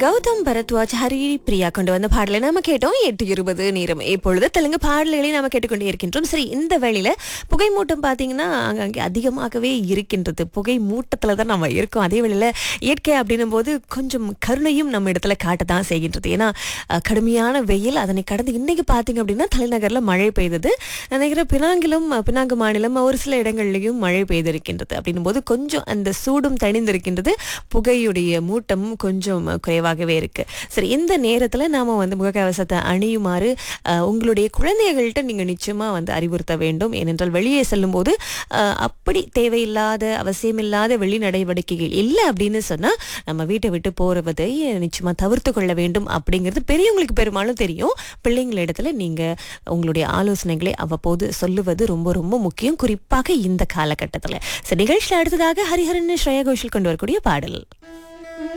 கௌதம் பரத்வாஜ் ஹரி பிரியா கொண்டு வந்த பாடலை நாம கேட்டோம் எட்டு இருபது நேரம் இப்பொழுது தெலுங்கு பாடல்களை நாம கேட்டுக்கொண்டே இருக்கின்றோம் சரி இந்த வேளையில புகை மூட்டம் பாத்தீங்கன்னா அங்கங்கே அதிகமாகவே இருக்கின்றது புகை மூட்டத்துல தான் நம்ம இருக்கோம் அதே வேளையில இயற்கை அப்படின்னும் போது கொஞ்சம் கருணையும் நம்ம இடத்துல காட்டத்தான் செய்கின்றது ஏன்னா அஹ், கடுமையான வெயில் அதனை கடந்து இன்னைக்கு பாத்தீங்க அப்படின்னா தலைநகர்ல மழை பெய்தது நினைக்கிற பினாங்கிலும் அஹ், பினாங்கு மாநிலம் ஒரு சில இடங்கள்லயும் மழை பெய்திருக்கின்றது அப்படின்னும் போது கொஞ்சம் அந்த சூடும் தணிந்திருக்கின்றது புகையுடைய மூட்டமும் கொஞ்சம் குறைவாகவே இருக்கு சரி இந்த நேரத்துல நாம வந்து முகக்கவசத்தை அணியுமாறு அஹ், உங்களுடைய குழந்தைகள்கிட்ட நீங்க நிச்சயமா வந்து அறிவுறுத்த வேண்டும் ஏனென்றால் வெளியே செல்லும்போது அஹ், அப்படி தேவையில்லாத அவசியமில்லாத வெளி நடவடிக்கைகள் இல்லை அப்படின்னு சொன்னா நம்ம வீட்டை விட்டு போறதை நிச்சயமா தவிர்த்து கொள்ள வேண்டும் அப்படிங்கிறது பெரியவங்களுக்கு பெரும்பாலும் தெரியும் பிள்ளைங்களிடத்துல நீங்க உங்களுடைய ஆலோசனைகளை அவ்வப்போது சொல்லுவது ரொம்ப ரொம்ப முக்கியம் குறிப்பாக இந்த காலகட்டத்துல சரி நிகழ்ச்சியில் அடுத்ததாக ஹரிஹரன் ஸ்ரேயா கோஷல் கொண்டு வரக்கூடிய பாடல்